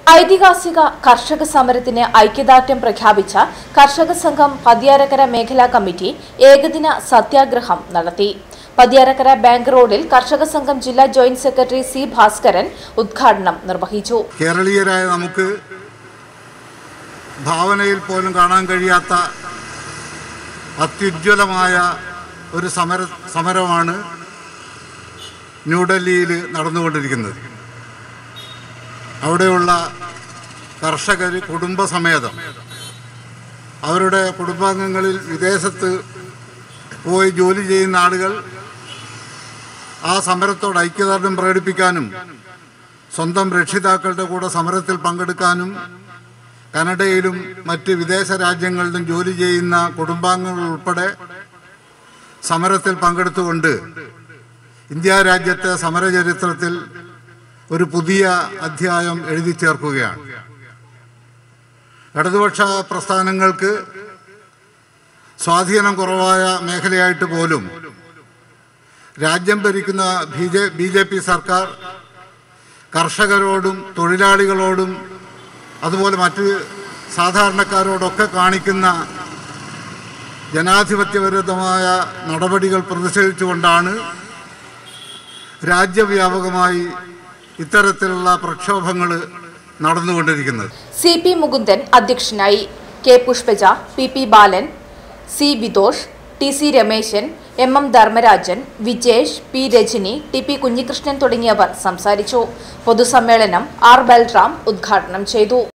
ഐതിഹാസിക കർഷക സമരത്തിന് ഐക്യദാർഢ്യം പ്രഖ്യാപിച്ച കർഷക സംഘം പതിയാരക്കര മേഖലാ കമ്മിറ്റി ഏകദിന സത്യാഗ്രഹം നടത്തി പതിയാരക്കര ബാങ്ക് റോഡിൽ കർഷക സംഘം ജില്ലാ ജോയിന്റ് സെക്രട്ടറി സി ഭാസ്കരൻ ഉദ്ഘാടനം നിർവഹിച്ചു കേരളീയരായ നമുക്ക് ഭാവനയിൽ പോലും കാണാൻ കഴിയാത്ത അത്യുജ്വലമായ ഒരു സമര സമരമാണ് ന്യൂഡൽഹിയിൽ നടന്നുകൊണ്ടിരിക്കുന്നത് അവിടെയുള്ള കർഷകർ കുടുംബസമേതം അവരുടെ കുടുംബാംഗങ്ങളിൽ വിദേശത്ത് പോയി ജോലി ചെയ്യുന്ന ആളുകൾ ആ സമരത്തോട് ഐക്യദാർഢ്യം പ്രകടിപ്പിക്കാനും സ്വന്തം രക്ഷിതാക്കളുടെ കൂടെ സമരത്തിൽ പങ്കെടുക്കാനും കനഡയിലും മറ്റ് വിദേശ രാജ്യങ്ങളിലും ജോലി ചെയ്യുന്ന കുടുംബാംഗങ്ങൾ ഉൾപ്പെടെ സമരത്തിൽ പങ്കെടുത്തുകൊണ്ട് ഇന്ത്യ രാജ്യത്തെ സമരചരിത്രത്തിൽ ഒരു പുതിയ അധ്യായം എഴുതി ചേർക്കുകയാണ് ഇടതുപക്ഷ പ്രസ്ഥാനങ്ങൾക്ക് സ്വാധീനം കുറവായ മേഖലയായിട്ട് പോലും രാജ്യം ഭരിക്കുന്ന B J B J P സർക്കാർ കർഷകരോടും തൊഴിലാളികളോടും അതുപോലെ മറ്റ് സാധാരണക്കാരോടൊക്കെ കാണിക്കുന്ന ജനാധിപത്യവിരുദ്ധമായ നടപടികൾ പ്രതിഷേധിച്ചുകൊണ്ടാണ് രാജ്യവ്യാപകമായി ഇത്തരത്തിലുള്ള പ്രക്ഷോഭങ്ങൾ നടന്നുകൊണ്ടിരിക്കുന്നത് സി പി മുകുന്ദൻ അധ്യക്ഷനായി K Pushpaja P P Balan C Vithosh T C Rameshan M M Dharmarajan Vijesh P Rajani T P Kunhikrishnan തുടങ്ങിയവർ സംസാരിച്ചു പൊതുസമ്മേളനം ആർ ബൽറാം ഉദ്ഘാടനം ചെയ്തു